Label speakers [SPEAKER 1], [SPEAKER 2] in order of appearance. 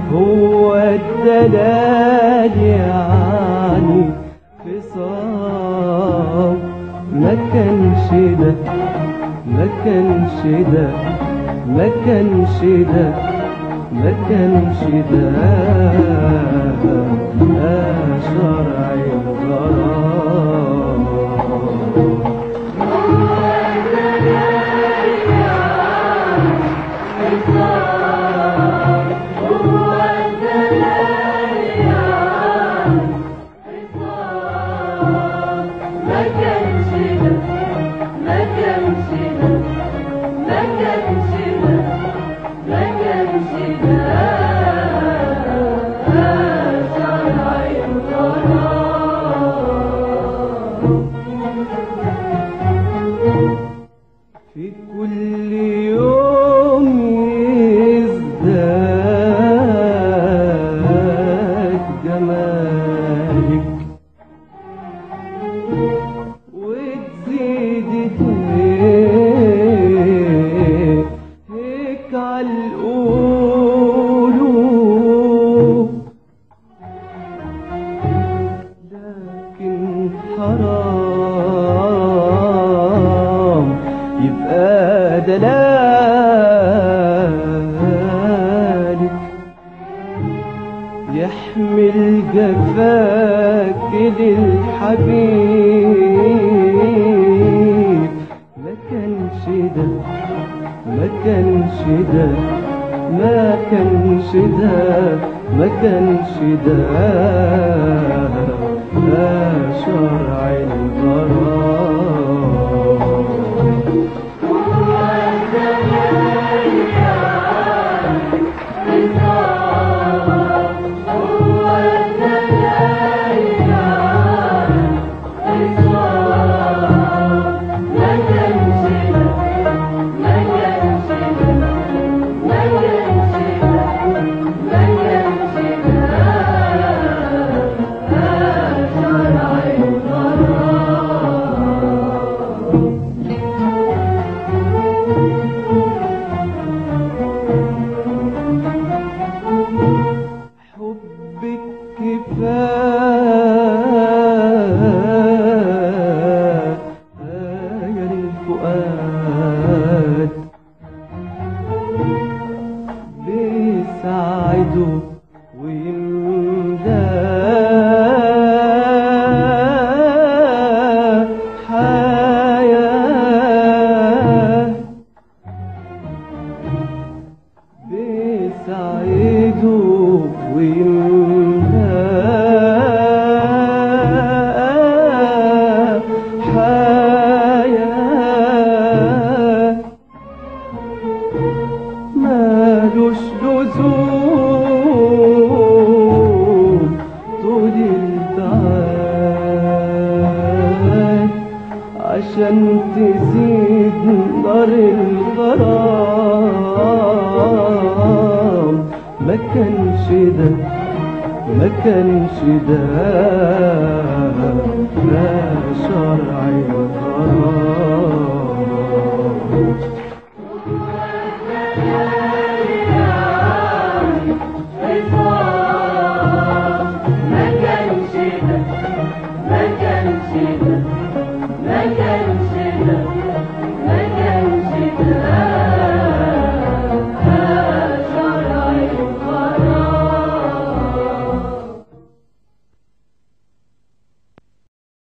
[SPEAKER 1] هو الدلال يعني خصام ما كانش ده ما كانش ده ما كانش ده ما كانش ده آه شرع الغرام في كل يوم يزداد جمالك وتزيد هيك عالقلوب لكن حرام يبقى دلالك يحمل جفاك للحبيب ما كانش ده ما كانش ده ما كانش ده ما كانش ده ده شرع الغرام حبك كفاية الفؤاد بيساعده ويمداه حياه بيسعده ويملاه حياة مالوش لزوم طول البعاد عشان تزيد نار الغرام ما كانش ده ما كانش ده ده شرع الغرام